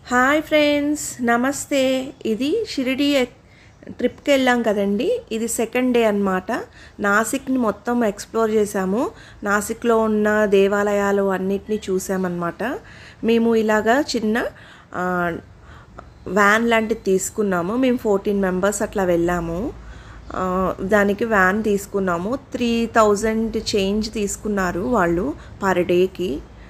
hi friends నమస్తే ఇది షిరిడి ఎక్- ట్రిప్కి వెళ్ళాం కదండి ఇది సెకండ్ డే అన్నమాట నాసిక్ని మొత్తం ఎక్స్ప్లోర్ చేసాము నాసిక్లో ఉన్న దేవాలయాలు అన్నిటినీ చూసామన్నమాట మేము ఇలాగా చిన్న ఆ, వ్యాన్ లాంటిది తీసుకున్నాము మేము ఫోర్టీన్ మెంబర్స్ అట్లా వెళ్ళాము ఆ, దానికి వ్యాన్ తీసుకున్నాము త్రీ థౌజండ్ చేంజ్ తీసుకున్నారు వాళ్ళు పర్ డేకి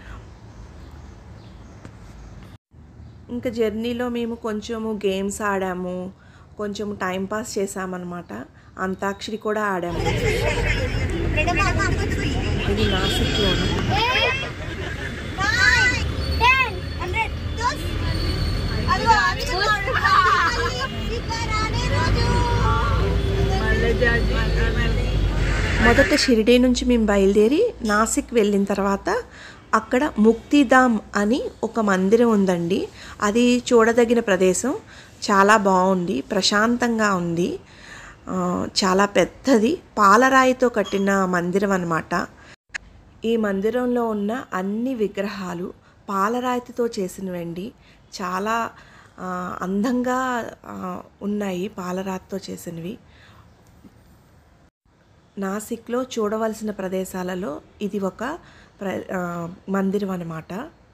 ఇంకా జర్నీలో మేము కొంచెము గేమ్స్ ఆడాము కొంచెం టైం పాస్ చేసామన్నమాట అంతాక్షరి కూడా ఆడాము ఇది నాసిక్లోను మొదట షిరిడీ నుంచి మేము బయలుదేరి నాసిక్ వెళ్ళిన తర్వాత అక్కడ ముక్తిధామ్ అని ఒక మందిరం ఉందండి అది చూడదగిన ప్రదేశం చాలా బాగుంది ప్రశాంతంగా ఉంది ఆ, చాలా పెద్దది పాలరాయితో కట్టిన మందిరం అన్నమాట ఈ మందిరంలో ఉన్న అన్ని విగ్రహాలు పాలరాతితో చేసినవండి చాలా ఆ, అందంగా ఆ, ఉన్నాయి పాలరాతితో చేసినవి నాసిక్లో చూడవలసిన ప్రదేశాలలో ఇది ఒక ప్ర ఆ, మందిరం అన్నమాట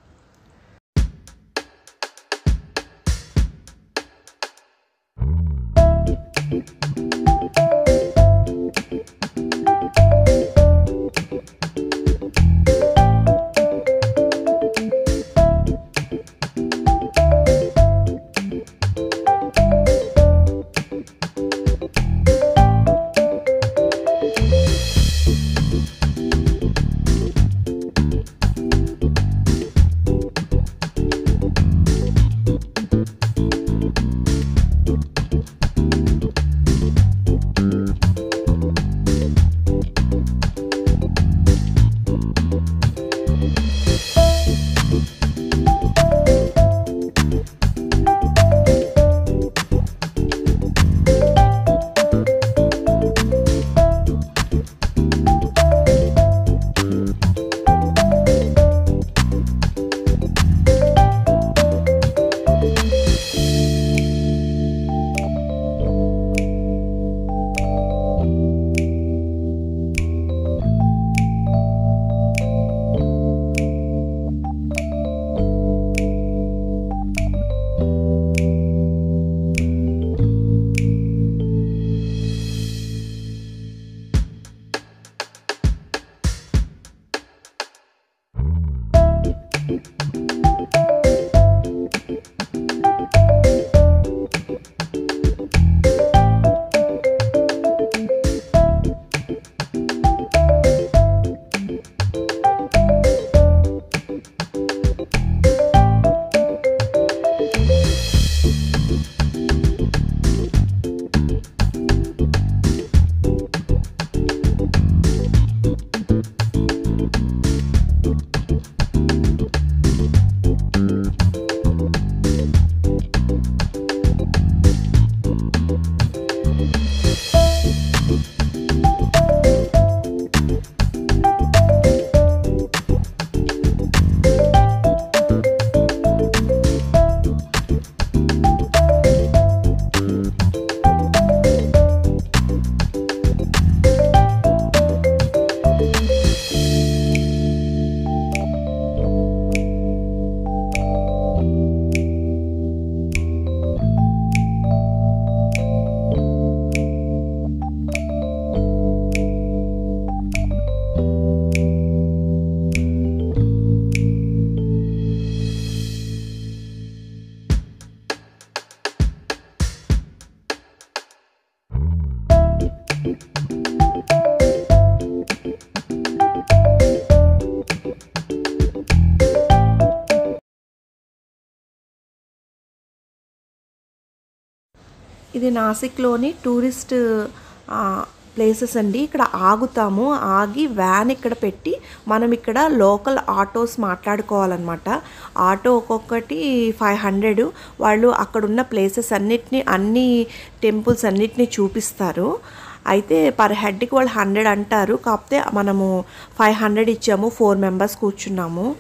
ఇది నాసిక్లోని టూరిస్ట్ ఆ, ప్లేసెస్ అండి ఇక్కడ ఆగుతాము ఆగి వ్యాన్ ఇక్కడ పెట్టి మనం ఇక్కడ లోకల్ ఆటోస్ మాట్లాడుకోవాలన్నమాట ఆటో ఒక్కొక్కటి ఫైవ్ హండ్రెడ్ వాళ్ళు అక్కడున్న ప్లేసెస్ అన్నిటినీ అన్ని టెంపుల్స్ అన్నిటినీ చూపిస్తారు అయితే పర్ హెడ్కి వాళ్ళు హండ్రెడ్ అంటారు కాకపోతే మనము ఫైవ్ హండ్రెడ్ ఇచ్చాము ఫోర్ మెంబర్స్ కూర్చున్నాము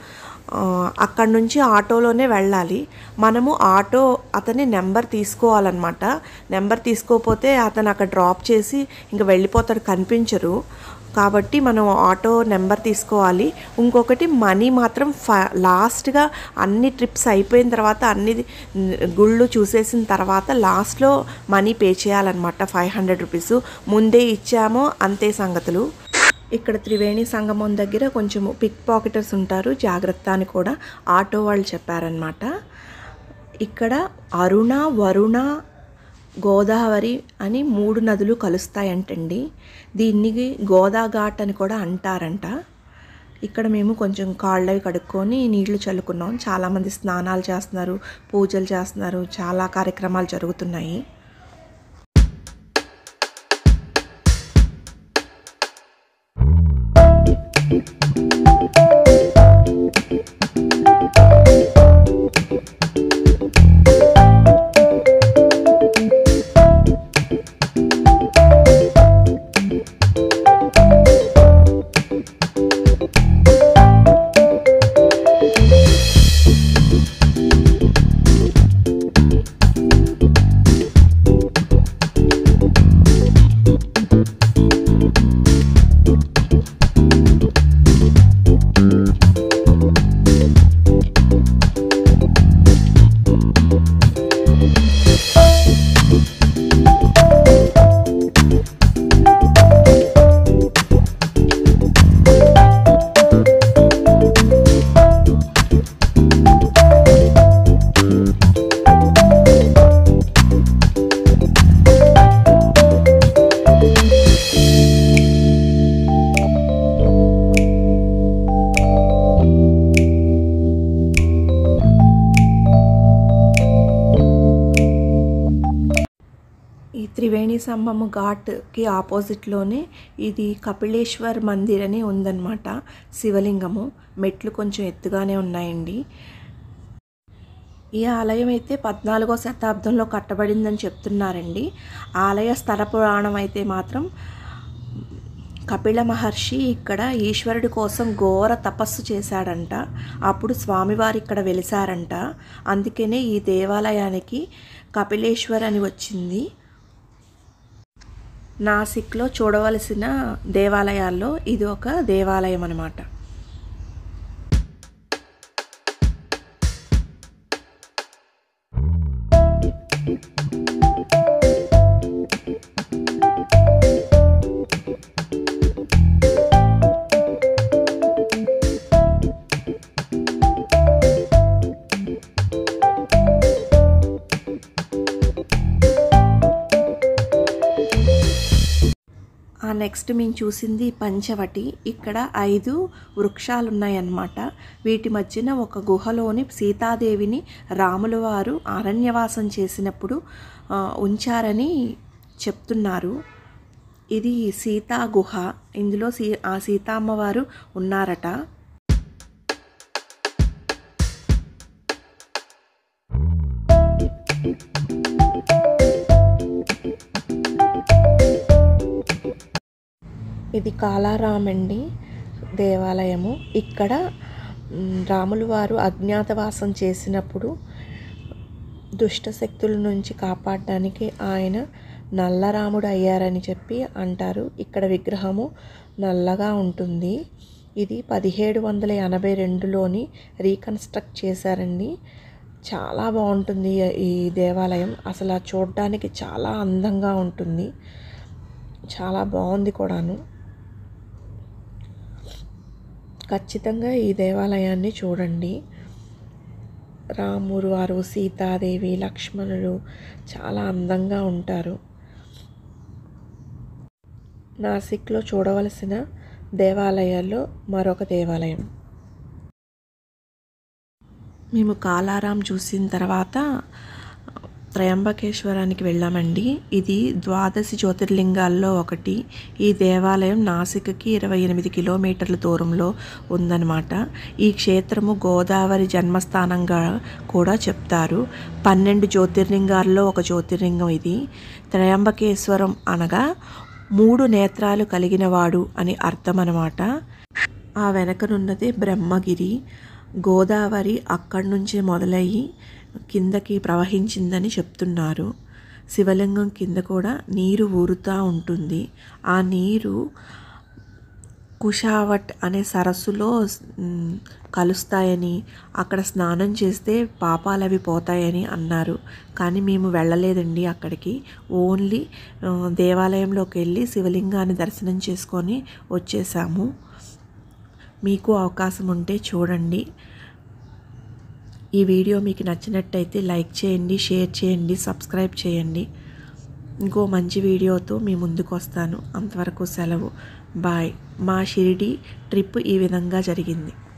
ఆ, అక్కడి నుంచి ఆటోలోనే వెళ్ళాలి మనము ఆటో అతని నెంబర్ తీసుకోవాలన్నమాట నెంబర్ తీసుకోకపోతే అతను అక్కడ డ్రాప్ చేసి ఇంకా వెళ్ళిపోతాడు కనిపించరు కాబట్టి మనం ఆటో నెంబర్ తీసుకోవాలి ఇంకొకటి మనీ మాత్రం ఫ లాస్ట్గా అన్ని ట్రిప్స్ అయిపోయిన తర్వాత అన్ని గుళ్ళు చూసేసిన తర్వాత లాస్ట్లో మనీ పే చేయాలన్నమాట ఫైవ్ హండ్రెడ్ రూపీస్ ముందే ఇచ్చామో అంతే సంగతులు ఇక్కడ త్రివేణి సంగమం దగ్గర కొంచెం పిక్ పాకెటర్స్ ఉంటారు జాగ్రత్త అని కూడా ఆటో వాళ్ళు చెప్పారనమాట ఇక్కడ అరుణ వరుణ గోదావరి అని మూడు నదులు కలుస్తాయంటండి దీన్ని గోదా ఘాట్ అని కూడా అంటారంట ఇక్కడ మేము కొంచెం కాళ్ళు అవి కడుక్కొని నీళ్లు చల్లుకున్నాం చాలామంది స్నానాలు చేస్తున్నారు పూజలు చేస్తున్నారు చాలా కార్యక్రమాలు జరుగుతున్నాయి ఈ త్రివేణి సంభము ఘాట్కి ఆపోజిట్లోనే ఇది కపిలేశ్వర్ మందిర్ అని ఉందన్నమాట శివలింగము మెట్లు కొంచెం ఎత్తుగానే ఉన్నాయండి ఈ ఆలయం అయితే పద్నాలుగో శతాబ్దంలో కట్టబడిందని చెప్తున్నారండి ఆలయ స్థల పురాణం అయితే మాత్రం కపిల మహర్షి ఇక్కడ ఈశ్వరుడి కోసం ఘోర తపస్సు చేశాడంట అప్పుడు స్వామివారు ఇక్కడ వెలిసారంట అందుకనే ఈ దేవాలయానికి కపిలేశ్వర్ అని వచ్చింది నాసిక్లో చూడవలసిన దేవాలయాల్లో ఇది ఒక దేవాలయం అన్నమాట ఆ నెక్స్ట్ మేము చూసింది పంచవటి ఇక్కడ ఐదు వృక్షాలు ఉన్నాయన్నమాట వీటి మధ్యన ఒక గుహలోని సీతాదేవిని రాముల వారు అరణ్యవాసం చేసినప్పుడు ఆ, ఉంచారని చెప్తున్నారు ఇది సీతా గుహ ఇందులో సీ ఆ సీతా అమ్మవారు ఉన్నారట ఇది కాలారామండి దేవాలయము ఇక్కడ మ్, రాములు వారు అజ్ఞాతవాసం చేసినప్పుడు దుష్ట శక్తుల నుంచి కాపాడడానికి ఆయన నల్లరాముడు అయ్యారని చెప్పి అంటారు ఇక్కడ విగ్రహము నల్లగా ఉంటుంది ఇది పదిహేడు వందల ఎనభై రెండులోని రీకన్స్ట్రక్ట్ చేశారండి చాలా బాగుంటుంది ఈ దేవాలయం అసలు ఆ చూడడానికి చాలా అందంగా ఉంటుంది చాలా బాగుంది కూడాను ఖచ్చితంగా ఈ దేవాలయాన్ని చూడండి రాముడు వారు సీతాదేవి లక్ష్మణులు చాలా అందంగా ఉంటారు నాసిక్లో చూడవలసిన దేవాలయాల్లో మరొక దేవాలయం మేము కాలారాం చూసిన తర్వాత త్రయంబకేశ్వరానికి వెళ్ళామండి ఇది ద్వాదశి జ్యోతిర్లింగాల్లో ఒకటి ఈ దేవాలయం నాసిక్కి ఇరవై ఎనిమిది కిలోమీటర్ల దూరంలో ఉందన్నమాట ఈ క్షేత్రము గోదావరి జన్మస్థానంగా కూడా చెప్తారు పన్నెండు జ్యోతిర్లింగాల్లో ఒక జ్యోతిర్లింగం ఇది త్రయంబకేశ్వరం అనగా మూడు నేత్రాలు కలిగినవాడు అని అర్థం అన్నమాట ఆ వెనకనున్నదే బ్రహ్మగిరి గోదావరి అక్కడి నుంచే మొదలయ్యి కిందకి ప్రవహించిందని చెప్తున్నారు శివలింగం కింద కూడా నీరు ఊరుతూ ఉంటుంది ఆ నీరు కుషావట్ అనే సరస్సులో మ్, కలుస్తాయని అక్కడ స్నానం చేస్తే పాపాలు అవి పోతాయని అన్నారు కానీ మేము వెళ్ళలేదండి అక్కడికి ఓన్లీ ఆ, దేవాలయంలోకి వెళ్ళి శివలింగాన్ని దర్శనం చేసుకొని వచ్చేసాము మీకు అవకాశం ఉంటే చూడండి ఈ వీడియో మీకు నచ్చినట్టయితే లైక్ చేయండి షేర్ చేయండి సబ్స్క్రైబ్ చేయండి ఇంకో మంచి వీడియోతో మీ ముందుకు వస్తాను అంతవరకు సెలవు బాయ్ మా షిరిడి ట్రిప్ ఈ విధంగా జరిగింది